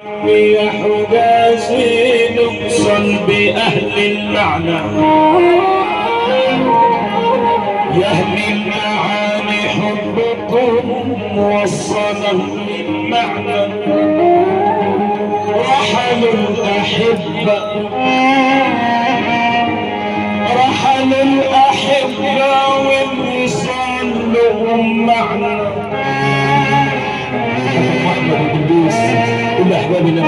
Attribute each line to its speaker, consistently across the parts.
Speaker 1: يا حجازي نوصل بأهل المعنى يا أهل المعاني حبكم وصل للمعنى رحلوا الأحبة رحلوا الأحبة والوصال لهم معنى أحمد القدوس كل أحبابنا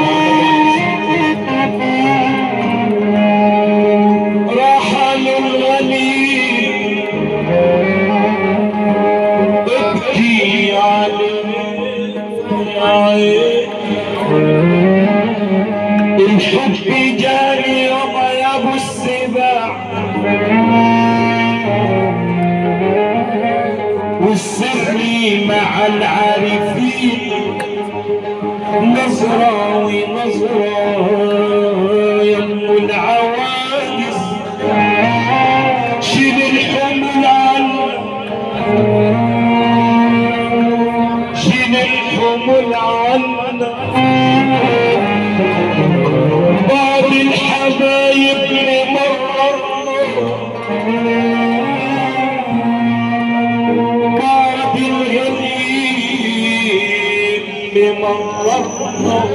Speaker 1: رحلوا الغني ابكي عليه يا عين الحب جاري يا ابو السباع والسر مع العارفين نظرة ونظرة يم العواجز شيل الحمل عنه شيل الحمل عنه بعض الحبايب مرة بعض الغريب مرة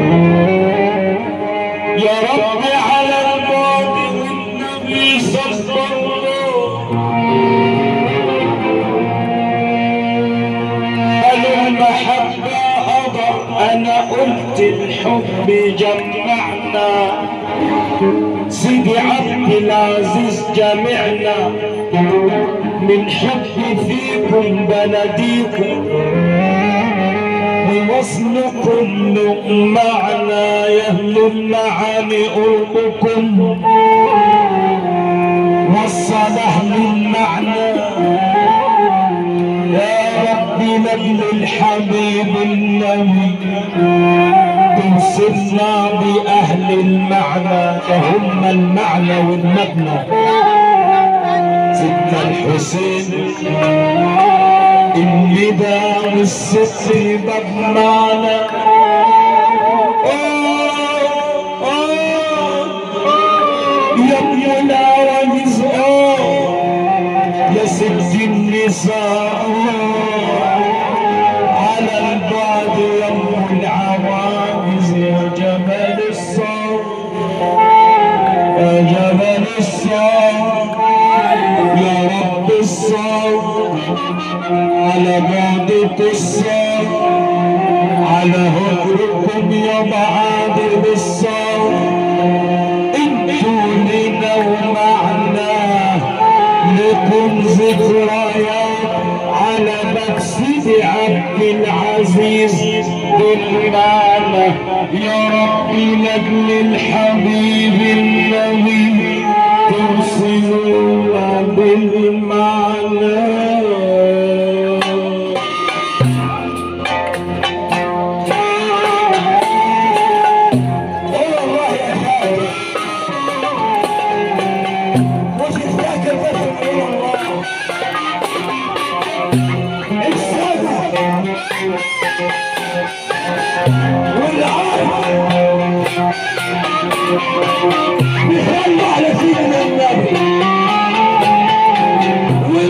Speaker 1: يا رب على الماضي والنبي صلى الله قالوا المحبة أضر أنا قلت الحب جمعنا سيدي عبد العزيز جمعنا من حب فيكم بناديكم ووصلكم معنا يا اهل المعاني قربكم وصل اهل المعنى يا رب لاجل الحبيب النبي توصلنا باهل المعنى فهم المعنى والمبنى ست الحسين اللي دام الست باب معنا يا ابن العواجز يا ست النساء على البعد يا ام العواجز يا جبل الصوت يا جبل الصوت يا رب الصوت على بعدك الصوت على هجركم يا معادن الصوت انتوا لنا ومعنا لكم ذكريات على مقصد عبد العزيز بالمعنى يا رب لاجل الحبيب النبي توصلونا بالمعنى والله يا حاجة مش فاكر بس والله السنة والعرض بيخلوا على سيدنا النبي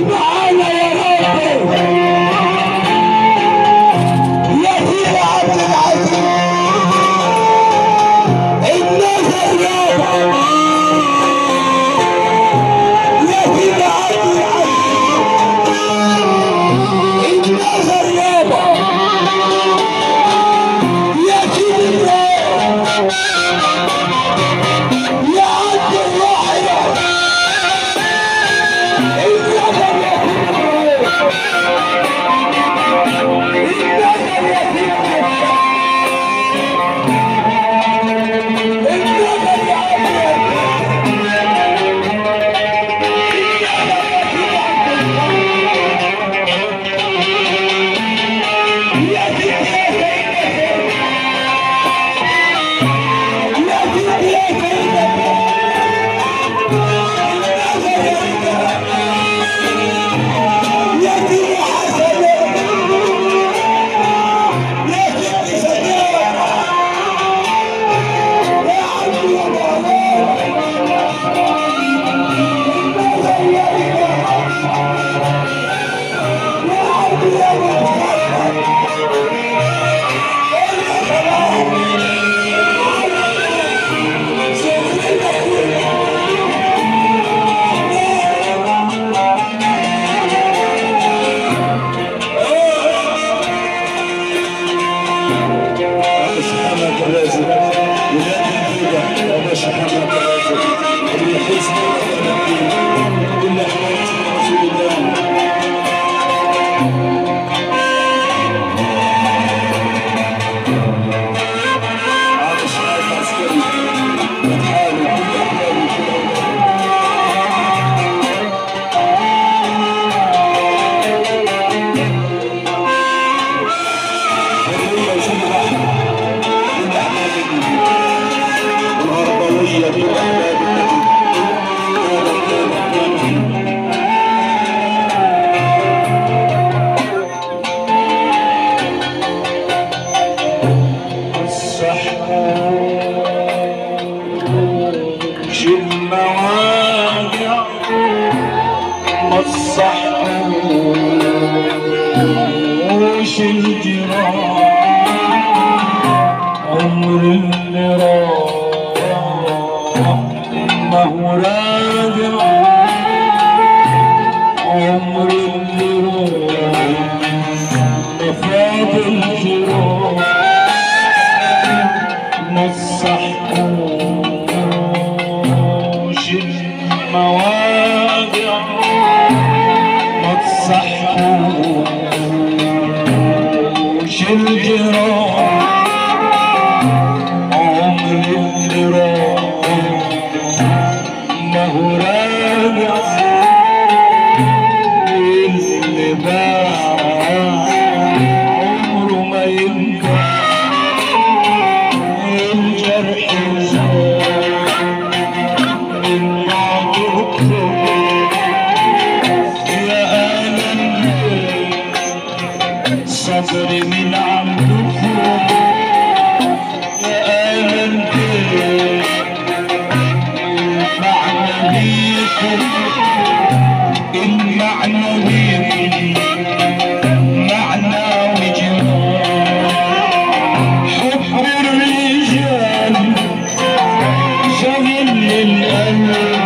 Speaker 1: عمر اللي راح ما هو راجع عمر اللي راح ما فاضل جراح ما تصحوش المواجع ما تصحوش الجراح عمر اللي راح ما هو راجع اللي باع عمره ما ينفع الجرح زاد من بعد يا ألم صبري من عندكم يا ألم المعنى بيكم المعنى بيكم معنى وجمال حب الرجال شغل القلب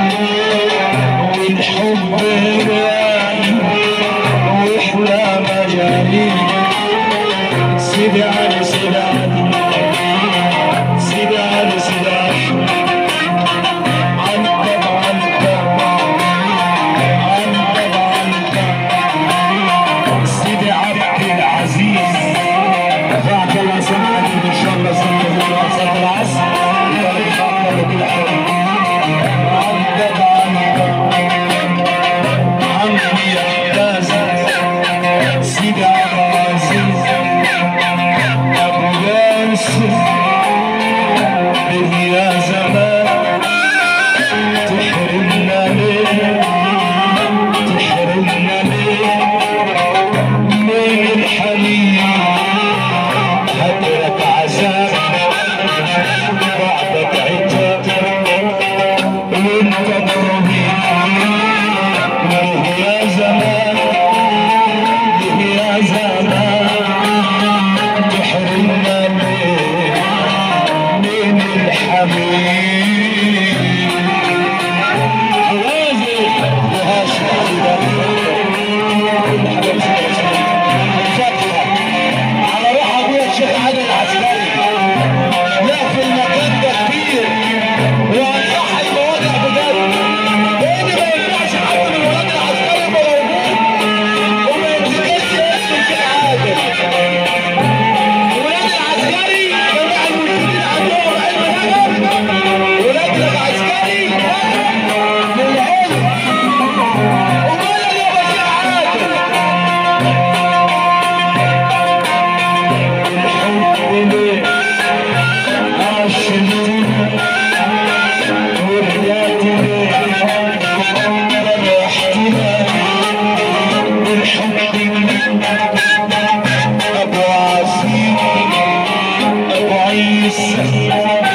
Speaker 1: والحب رايق واحلى مجانين سيدي علي سيدي علي سيدي علي سيدي علي عنتب عنتب عنتب عنتب سيدي عبد العزيز رفعت الله سمعت ان شاء الله سنة الله صلاة العصر يبقى الخطة وكل حاجة عنتب عنتب عمي احتاج سيدي عبد العزيز ابو ياسر به يا زمان تحرمنا ليه تحرمنا ليه من الحنين هدرك عذاب بعدك عتاب وانت برهين ليه يا زمان ليه يا زمان تحرمنا ليه من الحبيب لازم وهاشم على روح ابويا الشيخ عادل العسكري لا في المكان ده كتير وهنصح المواضع بجد لان ما ينفعش حد من ولاد العسكري يبقى موجود وما يمسكش اسم الشيخ عادل ولاد العسكري جميع المسلمين عندهم علم نجف ولاد العسكري للعلم وكل اللي بشير عادل الحب ليه عاشقنا ورجعت ليه فرحتنا بالحب ابو عسير ابو عيسى